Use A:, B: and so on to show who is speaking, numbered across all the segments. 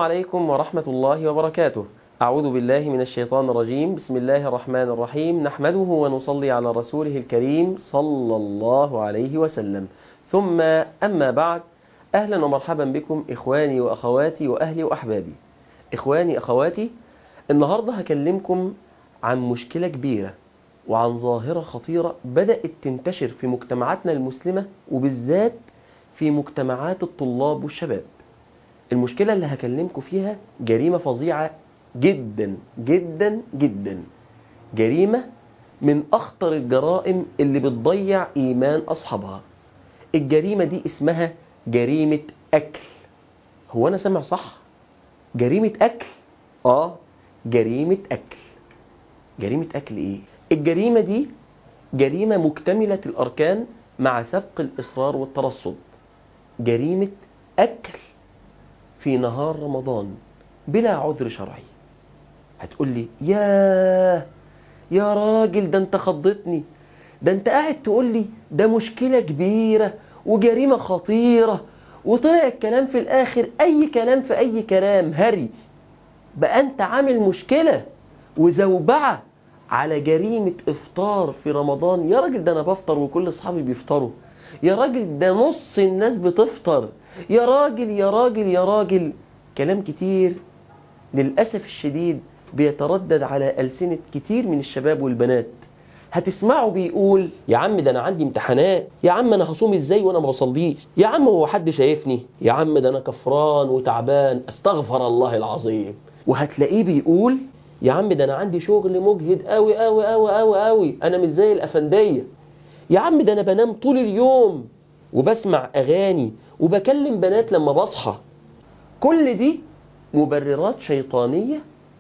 A: عليكم ورحمة الله وبركاته أعوذ بالله من الشيطان الرجيم بسم الله الرحمن الرحيم نحمده ونصلي على رسوله الكريم صلى الله عليه وسلم ثم أما بعد أهلا ومرحبا بكم إخواني وأخواتي وأهلي وأحبابي إخواني أخواتي النهاردة هكلمكم عن مشكلة كبيرة وعن ظاهرة خطيرة بدأت تنتشر في مجتمعاتنا المسلمة وبالذات في مجتمعات الطلاب والشباب المشكلة اللي هكلمكم فيها جريمة فظيعة جدا جدا جدا جريمة من أخطر الجرائم اللي بتضيع إيمان أصحابها الجريمة دي اسمها جريمة أكل هو أنا سامع صح؟ جريمة أكل؟ آه جريمة أكل جريمة أكل إيه؟ الجريمة دي جريمة مكتملة الأركان مع سبق الإصرار والترصد جريمة أكل في نهار رمضان بلا عذر شرعي هتقول لي يا يا راجل ده انت خضتني ده انت قاعد تقول لي ده مشكلة كبيرة وجريمة خطيرة وطلع الكلام في الآخر أي كلام في أي كلام هري بقى أنت عامل مشكلة وزوبعة على جريمة إفطار في رمضان يا راجل ده أنا بفطر وكل أصحابي بيفطروا يا راجل ده نص الناس بتفطر يا راجل يا راجل يا راجل كلام كتير للأسف الشديد بيتردد على ألسنة كتير من الشباب والبنات هتسمعه بيقول يا عم ده أنا عندي امتحانات يا عم أنا هصوم إزاي وأنا ما بصليش يا عم هو حد شايفني يا عم ده أنا كفران وتعبان استغفر الله العظيم وهتلاقيه بيقول يا عم ده أنا عندي شغل مجهد قوي قوي قوي قوي قوي أنا مش زي الأفندية يا عم ده أنا بنام طول اليوم وبسمع أغاني وبكلم بنات لما بصحى كل دي مبررات شيطانية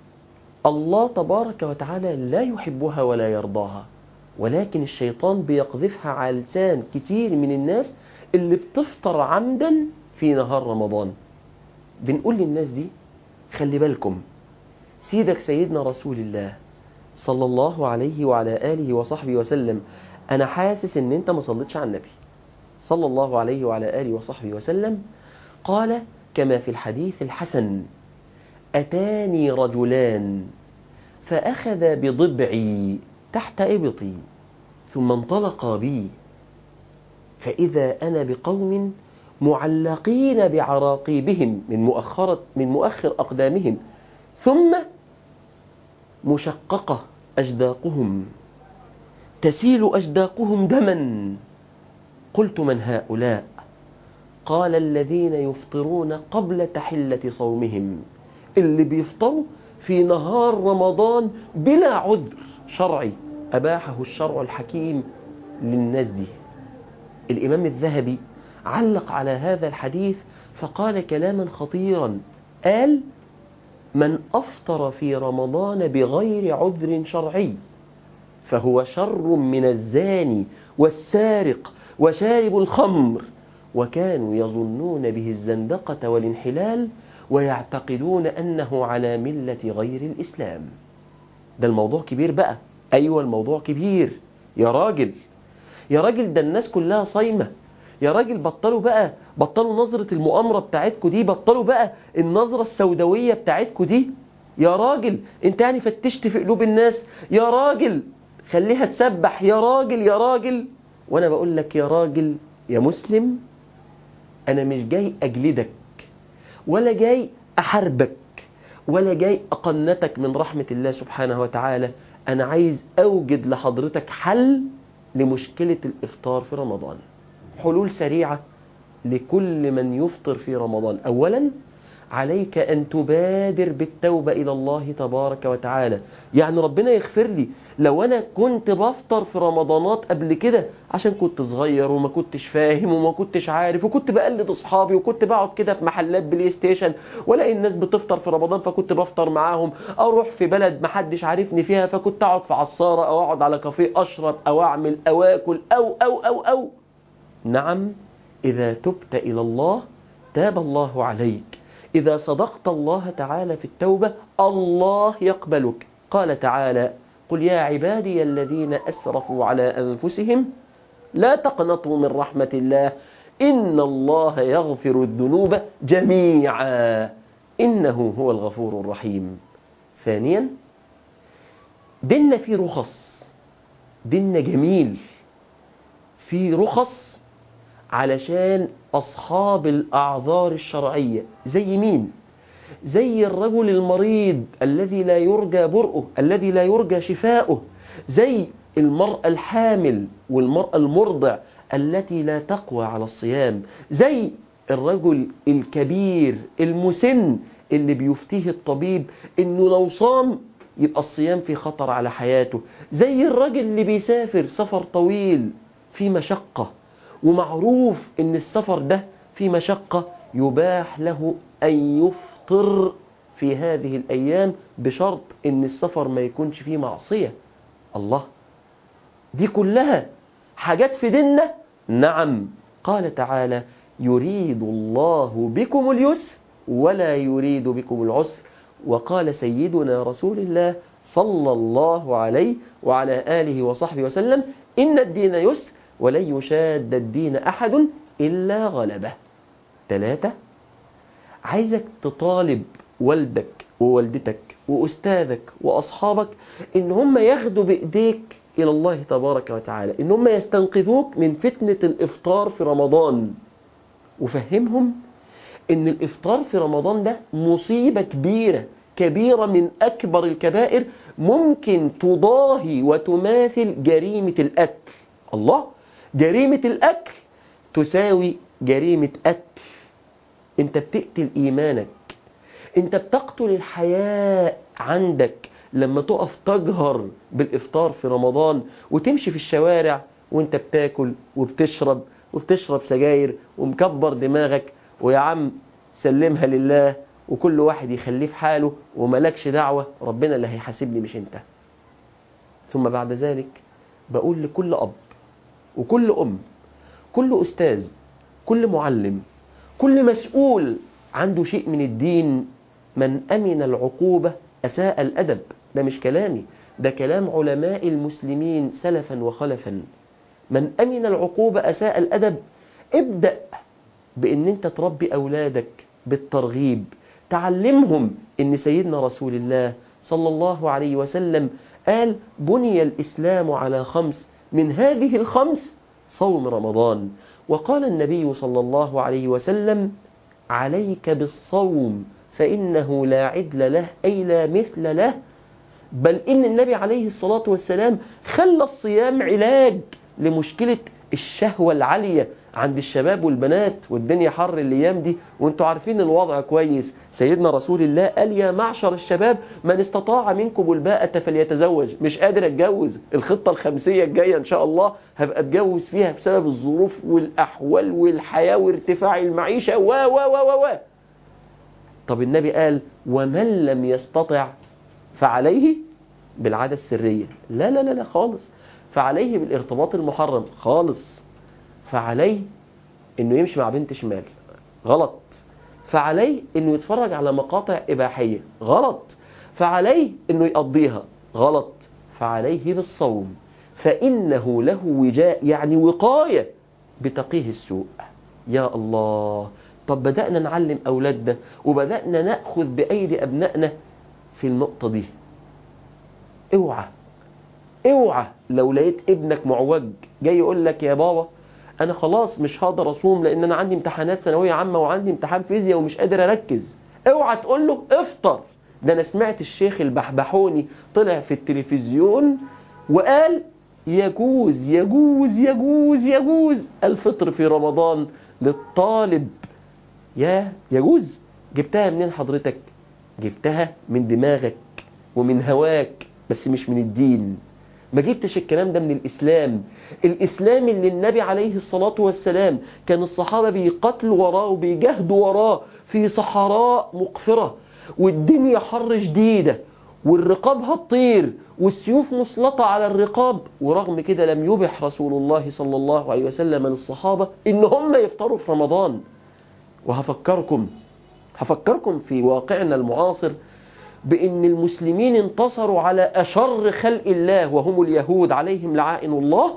A: الله تبارك وتعالى لا يحبها ولا يرضاها ولكن الشيطان بيقذفها على لسان كتير من الناس اللي بتفطر عمدا في نهار رمضان بنقول للناس دي خلي بالكم سيدك سيدنا رسول الله صلى الله عليه وعلى آله وصحبه وسلم أنا حاسس إن أنت ما صليتش على النبي صلى الله عليه وعلى آله وصحبه وسلم قال كما في الحديث الحسن أتاني رجلان فأخذ بضبعي تحت إبطي ثم انطلقا بي فإذا أنا بقوم معلقين بعراقيبهم من مؤخرة من مؤخر أقدامهم ثم مشققة أجداقهم تسيل أجداقهم دما قلت من هؤلاء قال الذين يفطرون قبل تحلة صومهم اللي بيفطروا في نهار رمضان بلا عذر شرعي أباحه الشرع الحكيم للناس دي الإمام الذهبي علق على هذا الحديث فقال كلاما خطيرا قال من أفطر في رمضان بغير عذر شرعي فهو شر من الزاني والسارق وشارب الخمر وكانوا يظنون به الزندقة والانحلال ويعتقدون أنه على ملة غير الإسلام ده الموضوع كبير بقى أيوة الموضوع كبير يا راجل يا راجل ده الناس كلها صايمة يا راجل بطلوا بقى بطلوا نظرة المؤامرة بتاعتكوا دي بطلوا بقى النظرة السوداوية بتاعتكوا دي يا راجل انت يعني فتشت في قلوب الناس يا راجل خليها تسبح يا راجل يا راجل وانا بقول لك يا راجل يا مسلم انا مش جاي اجلدك ولا جاي احاربك ولا جاي اقنتك من رحمة الله سبحانه وتعالى انا عايز اوجد لحضرتك حل لمشكلة الافطار في رمضان حلول سريعة لكل من يفطر في رمضان اولا عليك أن تبادر بالتوبة إلى الله تبارك وتعالى يعني ربنا يغفر لي لو أنا كنت بفطر في رمضانات قبل كده عشان كنت صغير وما كنتش فاهم وما كنتش عارف وكنت بقلد أصحابي وكنت بقعد كده في محلات بلاي ستيشن ولاقي الناس بتفطر في رمضان فكنت بفطر معاهم أروح في بلد محدش عارفني فيها فكنت أقعد في عصارة أو أقعد على كافيه أشرب أو أعمل أو أكل أو أو أو أو نعم إذا تبت إلى الله تاب الله عليك إذا صدقت الله تعالى في التوبة الله يقبلك قال تعالى قل يا عبادي الذين أسرفوا على أنفسهم لا تقنطوا من رحمة الله إن الله يغفر الذنوب جميعا إنه هو الغفور الرحيم ثانيا ديننا فيه رخص ديننا جميل فيه رخص علشان أصحاب الأعذار الشرعية زي مين؟ زي الرجل المريض الذي لا يرجى برؤه الذي لا يرجى شفاؤه زي المرأة الحامل والمرأة المرضع التي لا تقوى على الصيام زي الرجل الكبير المسن اللي بيفتيه الطبيب انه لو صام يبقى الصيام في خطر على حياته زي الرجل اللي بيسافر سفر طويل في مشقة ومعروف ان السفر ده في مشقة يباح له ان يفطر في هذه الايام بشرط ان السفر ما يكونش فيه معصية الله دي كلها حاجات في ديننا نعم قال تعالى يريد الله بكم اليسر ولا يريد بكم العسر وقال سيدنا رسول الله صلى الله عليه وعلى آله وصحبه وسلم إن الدين يسر ولن يشاد الدين أحد إلا غلبه ثلاثة عايزك تطالب والدك ووالدتك وأستاذك وأصحابك إن هم ياخدوا بإيديك إلى الله تبارك وتعالى إن هم يستنقذوك من فتنة الإفطار في رمضان وفهمهم إن الإفطار في رمضان ده مصيبة كبيرة كبيرة من أكبر الكبائر ممكن تضاهي وتماثل جريمة الأكل الله جريمة الأكل تساوي جريمة قتل أنت بتقتل إيمانك أنت بتقتل الحياء عندك لما تقف تجهر بالإفطار في رمضان وتمشي في الشوارع وانت بتاكل وبتشرب وبتشرب سجاير ومكبر دماغك ويا عم سلمها لله وكل واحد يخليه في حاله وملكش دعوة ربنا اللي هيحاسبني مش انت ثم بعد ذلك بقول لكل أب وكل أم كل أستاذ كل معلم كل مسؤول عنده شيء من الدين من أمن العقوبة أساء الأدب ده مش كلامي ده كلام علماء المسلمين سلفا وخلفا من أمن العقوبة أساء الأدب ابدأ بأن أنت تربي أولادك بالترغيب تعلمهم أن سيدنا رسول الله صلى الله عليه وسلم قال بني الإسلام على خمس من هذه الخمس صوم رمضان وقال النبي صلى الله عليه وسلم عليك بالصوم فإنه لا عدل له أي لا مثل له بل إن النبي عليه الصلاة والسلام خلى الصيام علاج لمشكلة الشهوة العالية عند الشباب والبنات والدنيا حر الأيام دي وانتوا عارفين الوضع كويس سيدنا رسول الله قال يا معشر الشباب من استطاع منكم الباءة فليتزوج مش قادر اتجوز الخطة الخمسية الجاية ان شاء الله هبقى اتجوز فيها بسبب الظروف والأحوال والحياة وارتفاع المعيشة و و و و و طب النبي قال ومن لم يستطع فعليه بالعادة السرية لا لا لا لا خالص فعليه بالارتباط المحرم خالص فعليه انه يمشي مع بنت شمال غلط فعليه انه يتفرج على مقاطع اباحيه غلط فعليه انه يقضيها غلط فعليه بالصوم فانه له وجاء يعني وقايه بتقيه السوء يا الله طب بدانا نعلم اولادنا وبدانا ناخذ بايدي ابنائنا في النقطه دي اوعى اوعى لو لقيت ابنك معوج جاي يقول لك يا بابا انا خلاص مش هقدر اصوم لان انا عندي امتحانات ثانويه عامه وعندي امتحان فيزياء ومش قادر اركز اوعى تقول له افطر ده انا سمعت الشيخ البحبحوني طلع في التلفزيون وقال يجوز يجوز يجوز يجوز الفطر في رمضان للطالب يا يجوز جبتها منين حضرتك جبتها من دماغك ومن هواك بس مش من الدين ما جبتش الكلام ده من الإسلام الإسلام اللي النبي عليه الصلاة والسلام كان الصحابة بيقتلوا وراه وبيجاهدوا وراه في صحراء مقفرة والدنيا حر شديدة والرقاب هتطير والسيوف مسلطة على الرقاب ورغم كده لم يبح رسول الله صلى الله عليه وسلم للصحابة إن هم يفطروا في رمضان وهفكركم هفكركم في واقعنا المعاصر بأن المسلمين انتصروا على أشر خلق الله وهم اليهود عليهم لعائن الله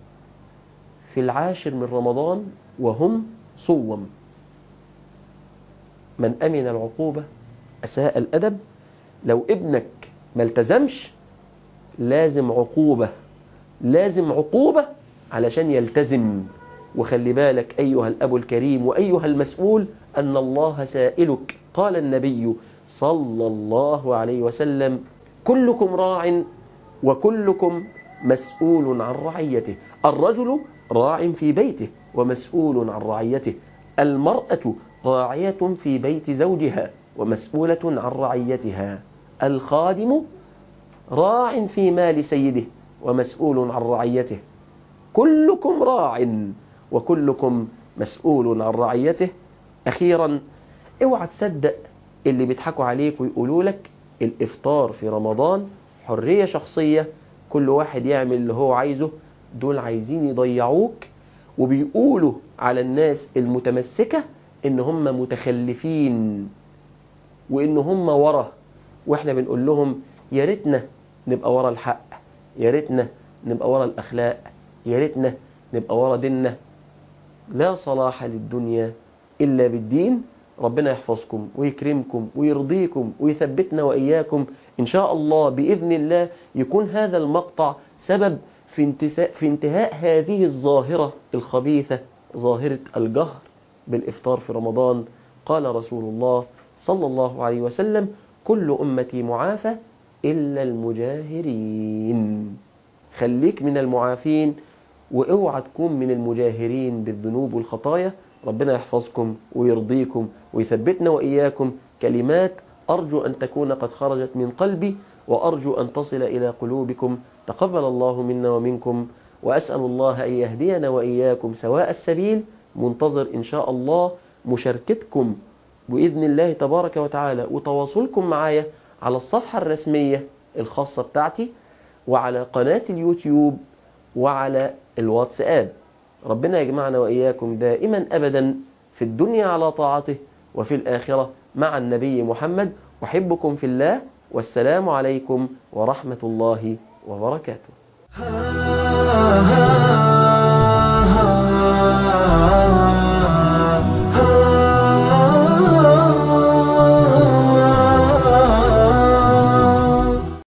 A: في العاشر من رمضان وهم صوم من أمن العقوبة أساء الأدب لو ابنك ما التزمش لازم عقوبة لازم عقوبة علشان يلتزم وخلي بالك أيها الأب الكريم وأيها المسؤول أن الله سائلك قال النبي صلى الله عليه وسلم كلكم راع وكلكم مسؤول عن رعيته الرجل راع في بيته ومسؤول عن رعيته المرأة راعية في بيت زوجها ومسؤولة عن رعيتها الخادم راع في مال سيده ومسؤول عن رعيته كلكم راع وكلكم مسؤول عن رعيته أخيرا اوعى تصدق اللي بيضحكوا عليك ويقولوا لك الإفطار في رمضان حرية شخصية كل واحد يعمل اللي هو عايزه دول عايزين يضيعوك وبيقولوا على الناس المتمسكة إن هم متخلفين وإن هم ورا وإحنا بنقول لهم يا ريتنا نبقى ورا الحق يا ريتنا نبقى ورا الأخلاق يا ريتنا نبقى ورا ديننا لا صلاح للدنيا إلا بالدين ربنا يحفظكم ويكرمكم ويرضيكم ويثبتنا وإياكم إن شاء الله بإذن الله يكون هذا المقطع سبب في, انتساء في انتهاء هذه الظاهرة الخبيثة ظاهرة الجهر بالإفطار في رمضان قال رسول الله صلى الله عليه وسلم كل أمتي معافى إلا المجاهرين خليك من المعافين واوعى تكون من المجاهرين بالذنوب والخطايا ربنا يحفظكم ويرضيكم ويثبتنا وإياكم كلمات أرجو أن تكون قد خرجت من قلبي وأرجو أن تصل إلى قلوبكم تقبل الله منا ومنكم وأسأل الله أن يهدينا وإياكم سواء السبيل منتظر إن شاء الله مشاركتكم بإذن الله تبارك وتعالى وتواصلكم معايا على الصفحة الرسمية الخاصة بتاعتي وعلى قناة اليوتيوب وعلى الواتساب ربنا يجمعنا وإياكم دائما أبدا في الدنيا على طاعته وفي الآخرة مع النبي محمد أحبكم في الله والسلام عليكم ورحمة الله وبركاته